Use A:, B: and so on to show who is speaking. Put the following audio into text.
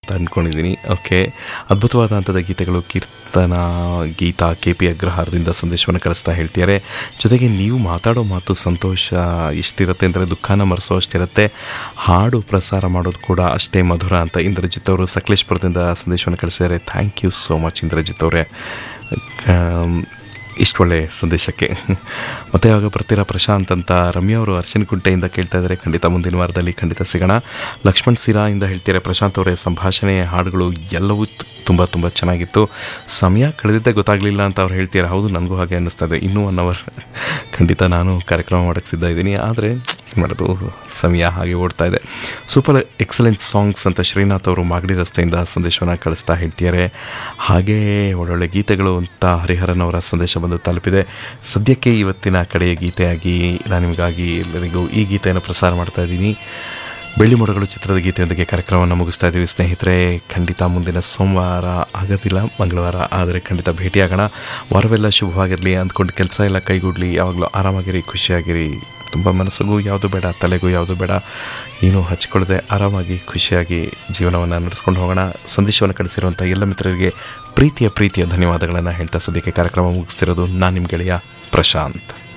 A: ಅಂತ ಅಂದ್ಕೊಂಡಿದ್ದೀನಿ ಓಕೆ ಅದ್ಭುತವಾದ ಹಂತದ ಗೀತೆಗಳು ಕೀರ್ತನ ಗೀತಾ ಕೆ ಪಿ ಅಗ್ರಹಾರದಿಂದ ಸಂದೇಶವನ್ನು ಕಳಿಸ್ತಾ ಹೇಳ್ತಿದ್ದಾರೆ ಜೊತೆಗೆ ನೀವು ಮಾತಾಡೋ ಮಾತು ಸಂತೋಷ ಎಷ್ಟಿರುತ್ತೆ ಅಂದರೆ ದುಃಖನ ಮರೆಸೋ ಅಷ್ಟಿರುತ್ತೆ ಹಾಡು ಪ್ರಸಾರ ಮಾಡೋದು ಕೂಡ ಅಷ್ಟೇ ಮಧುರ ಅಂತ ಇಂದ್ರಜಿತ್ ಅವರು ಸಕಲೇಶ್ಪುರದಿಂದ ಸಂದೇಶವನ್ನು ಕಳಿಸಿದ್ದಾರೆ thank you so much Indrajit ಅವರೇ ಇಷ್ಟು ಒಳ್ಳೆ ಸಂದೇಶಕ್ಕೆ ಮತ್ತೆ ಯಾವಾಗ ಬರ್ತೀರಾ ಪ್ರಶಾಂತ್ ಅಂತ ರಮ್ಯಾ ಅವರು ಅರ್ಶಿನಕುಂಟೆಯಿಂದ ಕೇಳ್ತಾ ಇದ್ದಾರೆ ಖಂಡಿತ ಮುಂದಿನ ವಾರದಲ್ಲಿ ಖಂಡಿತ ಸಿಗೋಣ ಲಕ್ಷ್ಮಣ್ ಸಿರಾ ಇಂದ ಹೇಳ್ತಾರೆ ಪ್ರಶಾಂತ್ ಅವರೇ ಸಂಭಾಷಣೆ ಹಾಡುಗಳು ಎಲ್ಲವೂ ತುಂಬ ತುಂಬ ಚೆನ್ನಾಗಿತ್ತು ಸಮಯ ಕಳೆದಿದ್ದೇ ಗೊತ್ತಾಗಲಿಲ್ಲ ಅಂತ ಅವ್ರು ಹೇಳ್ತೀರಾ ಹೌದು ನನಗೂ ಹಾಗೆ ಅನ್ನಿಸ್ತಾ ಇದೆ ಇನ್ನೂ ಒನ್ ಅವರ್ ಖಂಡಿತ ನಾನು ಕಾರ್ಯಕ್ರಮ ಮಾಡೋಕ್ಕೆ ಸಿದ್ಧ ಇದ್ದೀನಿ ಆದರೆ ಏನು ಮಾಡೋದು ಸಮಯ ಹಾಗೆ ಓಡ್ತಾ ಇದೆ ಸೂಪರ್ ಎಕ್ಸಲೆಂಟ್ ಸಾಂಗ್ಸ್ ಅಂತ ಶ್ರೀನಾಥ್ ಅವರು ಮಾಗಡಿ ರಸ್ತೆಯಿಂದ ಸಂದೇಶವನ್ನು ಕಳಿಸ್ತಾ ಹೇಳ್ತಿದ್ದಾರೆ ಹಾಗೇ ಒಳ್ಳೊಳ್ಳೆ ಗೀತೆಗಳು ಅಂತ ಹರಿಹರನ್ ಅವರ ಸಂದೇಶ ಬಂದು ತಲುಪಿದೆ ಸದ್ಯಕ್ಕೆ ಇವತ್ತಿನ ಕಡೆಯ ಗೀತೆಯಾಗಿ ನಾನು ನಿಮಗಾಗಿ ಎಲ್ಲರಿಗೂ ಈ ಗೀತೆಯನ್ನು ಪ್ರಸಾರ ಮಾಡ್ತಾ ಇದ್ದೀನಿ ಬೆಳ್ಳಿ ಮೋಡಗಳು ಚಿತ್ರದ ಗೀತೆಯೊಂದಿಗೆ ಕಾರ್ಯಕ್ರಮವನ್ನು ಮುಗಿಸ್ತಾ ಇದ್ದೀವಿ ಸ್ನೇಹಿತರೆ ಖಂಡಿತ ಮುಂದಿನ ಸೋಮವಾರ ಆಗೋದಿಲ್ಲ ಮಂಗಳವಾರ ಆದರೆ ಖಂಡಿತ ಭೇಟಿಯಾಗೋಣ ವಾರವೆಲ್ಲ ಶುಭವಾಗಿರಲಿ ಅಂದ್ಕೊಂಡು ಕೆಲಸ ಎಲ್ಲ ಕೈಗೂಡಲಿ ಯಾವಾಗಲೂ ಆರಾಮಾಗಿರಿ ಖುಷಿಯಾಗಿರಿ ತುಂಬ ಮನಸ್ಸಿಗೂ ಯಾವುದು ಬೇಡ ತಲೆಗೂ ಯಾವುದು ಬೇಡ ಏನೂ ಹಚ್ಕೊಳ್ಳದೆ ಆರಾಮಾಗಿ ಖುಷಿಯಾಗಿ ಜೀವನವನ್ನು ನಡೆಸ್ಕೊಂಡು ಹೋಗೋಣ ಸಂದೇಶವನ್ನು ಕಳಿಸಿರುವಂಥ ಎಲ್ಲ ಮಿತ್ರರಿಗೆ ಪ್ರೀತಿಯ ಪ್ರೀತಿಯ ಧನ್ಯವಾದಗಳನ್ನು ಹೇಳ್ತಾ ಸದ್ಯಕ್ಕೆ ಕಾರ್ಯಕ್ರಮ ಮುಗಿಸ್ತಿರೋದು ನಾನು ನಿಮ್ಮ ಗೆಳೆಯ ಪ್ರಶಾಂತ್